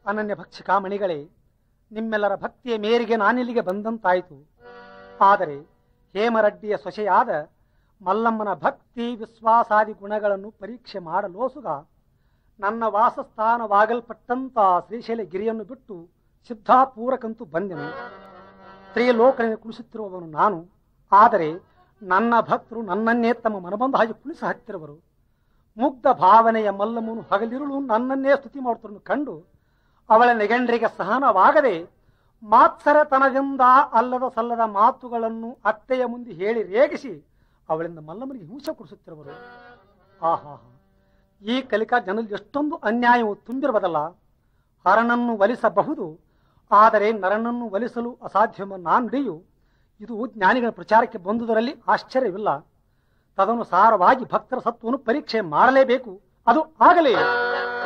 ಅನನ್ಯ ಭಕ್ಷಿಕಾಮಣಿಗಳೇ ನಿಮ್ಮೆಲ್ಲರ ಭಕ್ತಿಯ ಮೇರೆಗೆ ನಾನಿಲ್ಲಿಗೆ ಬಂದಂತಾಯಿತು ಆದರೆ ಹೇಮರಡ್ಡಿಯ ಸೊಸೆಯಾದ ಮಲ್ಲಮ್ಮನ ಭಕ್ತಿ ವಿಶ್ವಾಸಾದಿ ಗುಣಗಳನ್ನು ಪರೀಕ್ಷೆ ಮಾಡಲೋಸುಗ ನನ್ನ ವಾಸಸ್ಥಾನವಾಗಲ್ಪಟ್ಟಂತ ಶ್ರೀಶೈಲ ಗಿರಿಯನ್ನು ಬಿಟ್ಟು ಸಿದ್ಧಾಪೂರಕ್ಕಂತೂ ಬಂದೆನು ತ್ರಿಲೋಕನೆ ಕುಳಿಸುತ್ತಿರುವವನು ನಾನು ಆದರೆ ನನ್ನ ಭಕ್ತರು ನನ್ನನ್ನೇ ತಮ್ಮ ಮನಬಂದ ಹಾಗೆ ಕುಳಿಸ ಹತ್ತಿರುವರು ಮುಗ್ಧ ಭಾವನೆಯ ಮಲ್ಲಮ್ಮನು ಹಗಲಿರುಳು ನನ್ನನ್ನೇ ಸ್ತುತಿ ಮಾಡುತ್ತಿರನ್ನು ಕಂಡು ಅವಳ ನೆಗಂಡ್ರಿಗೆ ಸಹನವಾಗದೆ ಮಾತ್ಸರತನದಿಂದ ಅಲ್ಲದ ಸಲ್ಲದ ಮಾತುಗಳನ್ನು ಅತ್ತೆಯ ಮುಂದೆ ಹೇಳಿ ರೇಗಿಸಿ ಅವಳಿಂದ ಮಲ್ಲಮ್ಮನಿಗೆ ಹಿಂಸೆ ಕೊಡಿಸುತ್ತಿರುವರು ಆಹಾ ಈ ಕಲಿಕಾ ಜನರಲ್ಲಿ ಎಷ್ಟೊಂದು ಅನ್ಯಾಯವು ತುಂಬಿರುವುದಲ್ಲ ಹರನನ್ನು ಒಲಿಸಬಹುದು ಆದರೆ ನರನನ್ನು ಒಲಿಸಲು ಅಸಾಧ್ಯವೆಂಬ ನಾನುಡಿಯು ಇದು ಜ್ಞಾನಿಗಳ ಪ್ರಚಾರಕ್ಕೆ ಬಂದುದರಲ್ಲಿ ಆಶ್ಚರ್ಯವಿಲ್ಲ ತದನುಸಾರವಾಗಿ ಭಕ್ತರ ಸತ್ವವನ್ನು ಪರೀಕ್ಷೆ ಮಾಡಲೇಬೇಕು ಅದು ಆಗಲೇ